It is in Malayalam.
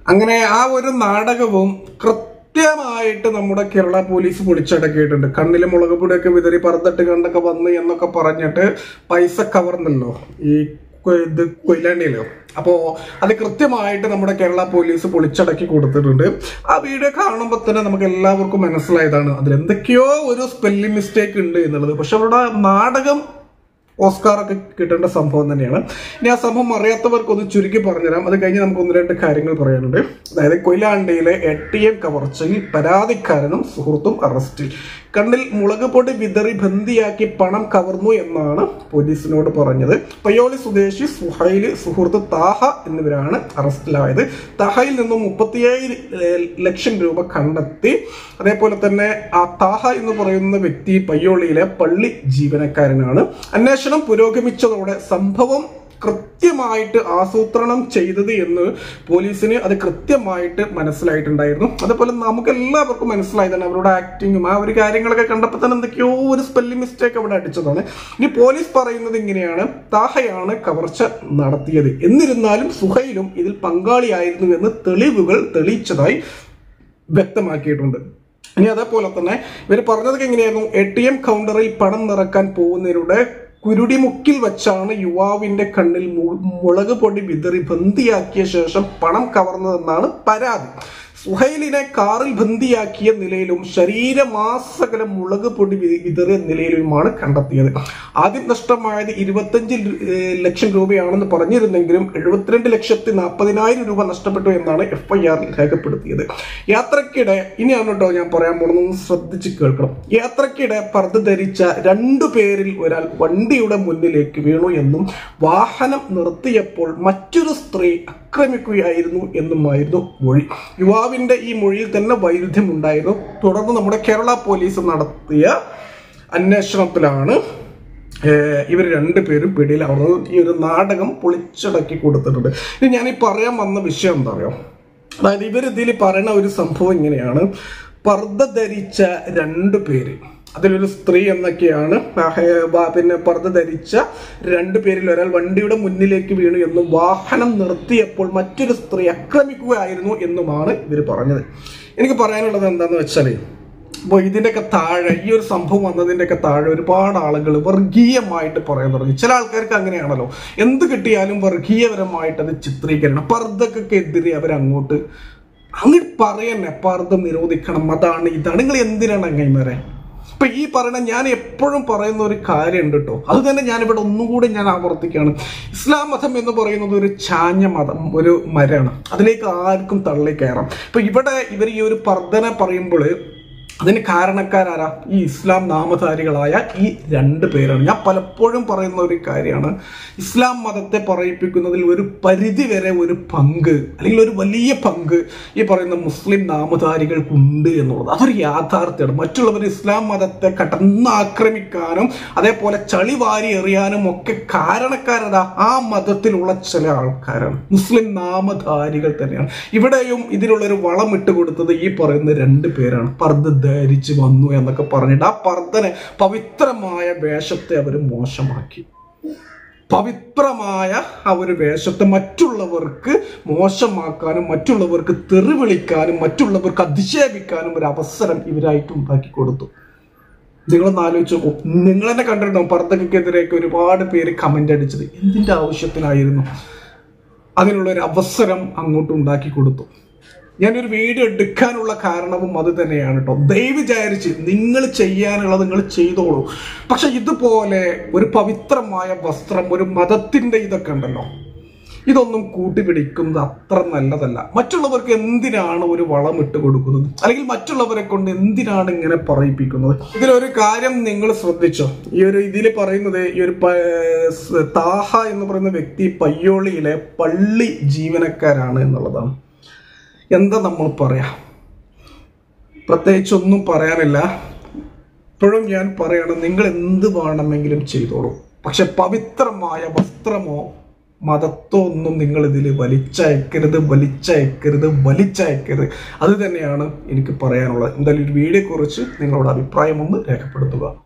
അങ്ങനെ ആ ഒരു നാടകവും കൃത്യമായിട്ട് നമ്മുടെ കേരള പോലീസ് പൊളിച്ചടക്കിയിട്ടുണ്ട് കണ്ണിലെ മുളക് പൊടിയൊക്കെ വിതറി പറന്നിട്ട് കണ്ടൊക്കെ വന്ന് എന്നൊക്കെ പറഞ്ഞിട്ട് പൈസ കവർന്നല്ലോ ഈ കൊ- ഇത് കൊയിലാണ്ടിയിലോ അപ്പോ അത് കൃത്യമായിട്ട് നമ്മുടെ കേരള പോലീസ് പൊളിച്ചടക്കി കൊടുത്തിട്ടുണ്ട് ആ വീഡിയോ കാണുമ്പോൾ തന്നെ നമുക്ക് എല്ലാവർക്കും മനസ്സിലായതാണ് അതിൽ എന്തൊക്കെയോ ഒരു സ്പെല്ലിംഗ് മിസ്റ്റേക്ക് ഉണ്ട് എന്നുള്ളത് പക്ഷെ അവരുടെ നാടകം ഓസ്കാറൊക്കെ കിട്ടേണ്ട സംഭവം തന്നെയാണ് ഇനി ആ സംഭവം അറിയാത്തവർക്കൊന്ന് ചുരുക്കി പറഞ്ഞുതരാം അത് കഴിഞ്ഞ് നമുക്ക് ഒന്ന് രണ്ട് കാര്യങ്ങൾ പറയാനുണ്ട് അതായത് കൊയിലാണ്ടിയിലെ എ ടി എം കവർച്ചയിൽ പരാതിക്കാരനും സുഹൃത്തും അറസ്റ്റിൽ കണ്ണിൽ മുളക് പൊടി വിതറി ബന്ദിയാക്കി പണം കവർന്നു എന്നാണ് പോലീസിനോട് പറഞ്ഞത് പയ്യോളി സ്വദേശി സുഹൈല് സുഹൃത്ത് താഹ എന്നിവരാണ് അറസ്റ്റിലായത് താഹയിൽ നിന്നും മുപ്പത്തിയേഴ് ലക്ഷം രൂപ കണ്ടെത്തി അതേപോലെ തന്നെ ആ താഹ എന്ന് പറയുന്ന വ്യക്തി പയ്യോളിയിലെ പള്ളി ജീവനക്കാരനാണ് അന്വേഷണം പുരോഗമിച്ചതോടെ സംഭവം കൃത്യമായിട്ട് ആസൂത്രണം ചെയ്തത് എന്ന് പോലീസിന് അത് കൃത്യമായിട്ട് മനസ്സിലായിട്ടുണ്ടായിരുന്നു അതുപോലെ നമുക്ക് എല്ലാവർക്കും മനസ്സിലായതാണ് അവരുടെ ആക്ടിങ്ങും ആ ഒരു കാര്യങ്ങളൊക്കെ കണ്ടപ്പോൾ തന്നെ എന്തൊക്കെയോ ഒരു സ്പെല്ലിംഗ് മിസ്റ്റേക്ക് അവിടെ അടിച്ചതാണ് ഇനി പോലീസ് പറയുന്നത് ഇങ്ങനെയാണ് താഹയാണ് കവർച്ച നടത്തിയത് എന്നിരുന്നാലും സുഹൈലും ഇതിൽ പങ്കാളിയായിരുന്നു എന്ന് തെളിവുകൾ തെളിയിച്ചതായി വ്യക്തമാക്കിയിട്ടുണ്ട് ഇനി അതേപോലെ തന്നെ ഇവർ പറഞ്ഞതൊക്കെ എങ്ങനെയായിരുന്നു എ ടി എം കൗണ്ടറിൽ പണം നിറക്കാൻ പോകുന്നവരുടെ കുരുടിമുക്കിൽ വെച്ചാണ് യുവാവിന്റെ കണ്ണിൽ മു- മുളക് പൊടി വിതറി ബന്ദിയാക്കിയ ശേഷം പണം കവർന്നതെന്നാണ് പരാതി സുഹൈലിനെ കാറിൽ ബന്ദിയാക്കിയ നിലയിലും ശരീരമാസകലം മുളക് പൊടി വി- വിതറിയ നിലയിലുമാണ് കണ്ടെത്തിയത് ആദ്യം നഷ്ടമായത് ഇരുപത്തഞ്ച് ഏഹ്, ലക്ഷം രൂപയാണെന്ന് പറഞ്ഞിരുന്നെങ്കിലും എഴുപത്തിരണ്ട് ലക്ഷത്തി നാൽപ്പതിനായിരം രൂപ നഷ്ടപ്പെട്ടു എന്നാണ് എഫ് ഐ ആറിൽ രേഖപ്പെടുത്തിയത് യാത്രക്കിടെ ഇനിയാണ് കേട്ടോ ഞാൻ പറയാൻ പോകുന്നത് ഒന്ന് ശ്രദ്ധിച്ച് കേൾക്കണം യാത്രക്കിടെ പർദ്ദ ധരിച്ച രണ്ടു പേരിൽ ഒരാൾ വണ്ടിയുടെ മുന്നിലേക്ക് വീണു എന്നും വാഹനം നിർത്തിയപ്പോൾ മറ്റൊരു സ്ത്രീ ആക്രമിക്കുകയായിരുന്നു എന്നുമായിരുന്നു മൊഴി യുവാവിന്റെ ഈ മൊഴിയിൽ തന്നെ വൈരുദ്ധ്യമുണ്ടായിരുന്നു തുടർന്ന് നമ്മുടെ കേരള പോലീസ് നടത്തിയ അന്വേഷണത്തിലാണ് ഇവർ രണ്ടുപേരും പിടിയിലാവുന്നത് ഈ ഒരു നാടകം പൊളിച്ചടക്കി കൊടുത്തിട്ടുണ്ട് ഇനി ഞാൻ ഈ പറയാൻ വന്ന വിഷയം എന്താ അറിയോ അതായത് ഇവർ ഇതിൽ പറയുന്ന ഒരു സംഭവം ഇങ്ങനെയാണ് പർദ്ദ ധരിച്ച രണ്ടു പേര് അതിലൊരു സ്ത്രീ എന്നൊക്കെയാണ് ആഹ് വാ- പിന്നെ പർദ്ദ ധരിച്ച രണ്ടു പേരിൽ ഒരാൾ വണ്ടിയുടെ മുന്നിലേക്ക് വീണു എന്നും വാഹനം നിർത്തിയപ്പോൾ മറ്റൊരു സ്ത്രീ ആക്രമിക്കുകയായിരുന്നു എന്നുമാണ് ഇവർ പറഞ്ഞത് എനിക്ക് പറയാനുള്ളത് എന്താന്ന് വെച്ചാൽ അപ്പോൾ ഇതിൻ്റെയൊക്കെ താഴെ ഈ ഒരു സംഭവം വന്നതിൻ്റെയൊക്കെ താഴെ ഒരുപാട് ആളുകൾ വർഗീയമായിട്ട് പറയാൻ തുടങ്ങി ചില ആൾക്കാർക്ക് അങ്ങനെയാണല്ലോ എന്ത് കിട്ടിയാലും വർഗീയപരമായിട്ട് അത് ചിത്രീകരണം പർദ്ദക്കെതിരെ അവരങ്ങോട്ട് അങ്ങോട്ട് പറയന്നെ പർദ്ദ നിരോധിക്കണം അതാണ് ഇതാണ് നിങ്ങൾ എന്തിനാണ് അങ്ങൈമാരെ ഇപ്പൊ ഈ പറയുന്ന ഞാൻ എപ്പോഴും പറയുന്ന ഒരു കാര്യമുണ്ട് കേട്ടോ അത് തന്നെ ഞാൻ ഇവിടെ ഒന്നുകൂടി ഞാൻ ആവർത്തിക്കുകയാണ് ഇസ്ലാം മതം എന്ന് പറയുന്നത് ഒരു ചാഞ്ഞ മതം ഒരു മരമാണ് അതിലേക്ക് ആർക്കും തള്ളി കയറാം ഇപ്പൊ ഇവിടെ ഇവർ ഈ ഒരു പർദ്ദന പറയുമ്പോൾ അതിന് കാരണക്കാരാരാ ഈ ഇസ്ലാം നാമധാരികളായ ഈ രണ്ട് പേരാണ് ഞാൻ പലപ്പോഴും പറയുന്ന ഒരു കാര്യമാണ് ഇസ്ലാം മതത്തെ പറയിപ്പിക്കുന്നതിൽ ഒരു പരിധി വരെ ഒരു പങ്ക് അല്ലെങ്കിൽ ഒരു വലിയ പങ്ക് ഈ പറയുന്ന മുസ്ലിം നാമധാരികൾക്കുണ്ട് എന്നുള്ളത് അതൊരു യാഥാർത്ഥ്യമാണ് മറ്റുള്ളവർ ഇസ്ലാം മതത്തെ കടന്നാക്രമിക്കാനും അതേപോലെ ചളി വാരി എറിയാനും ഒക്കെ കാരണക്കാരതാ ആ മതത്തിലുള്ള ചില ആൾക്കാരാണ് മുസ്ലിം നാമധാരികൾ തന്നെയാണ് ഇവിടെയും ഇതിനുള്ള ഒരു വളം ഇട്ട് കൊടുത്തത് ഈ പറയുന്ന രണ്ട് പേരാണ് പർദ്ദ ധരിച്ച് വന്നു എന്നൊക്കെ പറഞ്ഞിട്ട് ആ പർദ്ദനെ പവിത്രമായ വേഷത്തെ അവർ മോശമാക്കി പവിത്രമായ ആ ഒരു വേഷത്തെ മറ്റുള്ളവർക്ക് മോശമാക്കാനും മറ്റുള്ളവർക്ക് തെറി വിളിക്കാനും മറ്റുള്ളവർക്ക് അധിക്ഷേപിക്കാനും ഒരു അവസരം ഇവരായിട്ട് ഉണ്ടാക്കി കൊടുത്തു നിങ്ങളൊന്ന് ആലോചിച്ച് നോക്കൂ നിങ്ങൾ തന്നെ കണ്ടിട്ടുണ്ടാവും പർദ്ദക്കെതിരെയൊക്കെ ഒരുപാട് പേര് കമന്റ് അടിച്ചത് എന്തിന്റെ ആവശ്യത്തിനായിരുന്നു അതിനുള്ള ഒരു അവസരം അങ്ങോട്ട് ഉണ്ടാക്കി കൊടുത്തു ഞാനൊരു വീഡിയോ എടുക്കാനുള്ള കാരണവും അത് തന്നെയാണ് കേട്ടോ ദയവ് വിചാരിച്ച് നിങ്ങൾ ചെയ്യാനുള്ളത് നിങ്ങൾ ചെയ്തോളൂ പക്ഷെ ഇതുപോലെ ഒരു പവിത്രമായ വസ്ത്രം ഒരു മതത്തിന്റെ ഇതൊക്കെ ഉണ്ടല്ലോ ഇതൊന്നും കൂട്ടിപ്പിടിക്കുന്നത് അത്ര നല്ലതല്ല മറ്റുള്ളവർക്ക് എന്തിനാണ് ഒരു വളം ഇട്ട് കൊടുക്കുന്നത് അല്ലെങ്കിൽ മറ്റുള്ളവരെ കൊണ്ട് എന്തിനാണ് ഇങ്ങനെ പറയിപ്പിക്കുന്നത് ഇതിലൊരു കാര്യം നിങ്ങൾ ശ്രദ്ധിച്ചോ ഈ ഒരു ഇതിൽ പറയുന്നത് ഈ ഒരു പ- സ് താഹ എന്ന് പറയുന്ന വ്യക്തി പയ്യോളിയിലെ പള്ളി ജീവനക്കാരാണ് എന്നുള്ളതാണ് എന്താ നമ്മൾ പറയാ പ്രത്യേകിച്ച് ഒന്നും പറയാനില്ല ഇപ്പോഴും ഞാൻ പറയാണ് നിങ്ങൾ എന്ത് വേണമെങ്കിലും ചെയ്തോളൂ പക്ഷെ പവിത്രമായ വസ്ത്രമോ മതത്തോ ഒന്നും നിങ്ങൾ ഇതിൽ വലിച്ചയക്കരുത് വലിച്ചയക്കരുത് വലിച്ചയക്കരുത് അത് തന്നെയാണ് എനിക്ക് പറയാനുള്ളത് എന്തായാലും ഒരു വീഡിയോ കുറിച്ച് നിങ്ങളുടെ അഭിപ്രായം ഒന്ന് രേഖപ്പെടുത്തുക